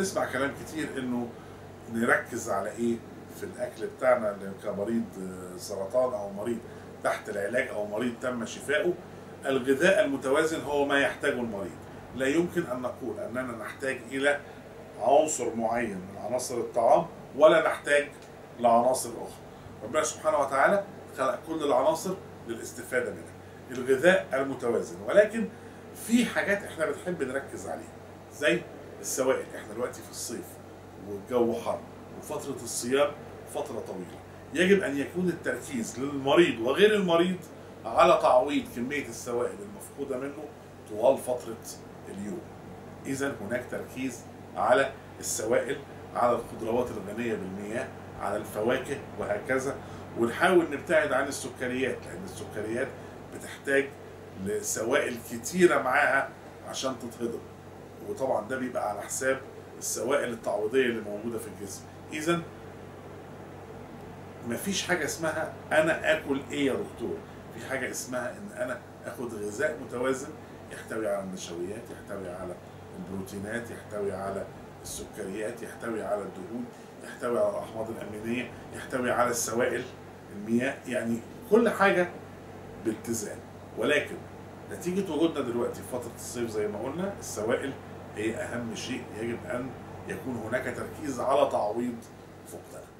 بنسمع كلام كتير انه نركز على ايه في الاكل بتاعنا اللي كمريض آه، سرطان او مريض تحت العلاج او مريض تم شفائه الغذاء المتوازن هو ما يحتاجه المريض لا يمكن ان نقول اننا نحتاج الى عنصر معين من عناصر الطعام ولا نحتاج لعناصر اخرى ربنا سبحانه وتعالى خلق كل العناصر للاستفاده منها الغذاء المتوازن ولكن في حاجات احنا بنحب نركز عليها زي السوائل احنا دلوقتي في الصيف والجو حر وفتره الصيام فتره طويله يجب ان يكون التركيز للمريض وغير المريض على تعويض كميه السوائل المفقوده منه طوال فتره اليوم اذا هناك تركيز على السوائل على الخضروات الغنيه بالمياه على الفواكه وهكذا ونحاول نبتعد عن السكريات لان السكريات بتحتاج لسوائل كتيره معاها عشان تتهضم وطبعا ده بيبقى على حساب السوائل التعويضيه اللي موجوده في الجسم اذا مفيش حاجه اسمها انا اكل ايه يا دكتور في حاجه اسمها ان انا اخد غذاء متوازن يحتوي على النشويات يحتوي على البروتينات يحتوي على السكريات يحتوي على الدهون يحتوي على الاحماض الامينيه يحتوي على السوائل المياه يعني كل حاجه باتزان ولكن نتيجه وجودنا دلوقتي في فتره الصيف زي ما قلنا السوائل هي اهم شيء يجب ان يكون هناك تركيز على تعويض فقدانها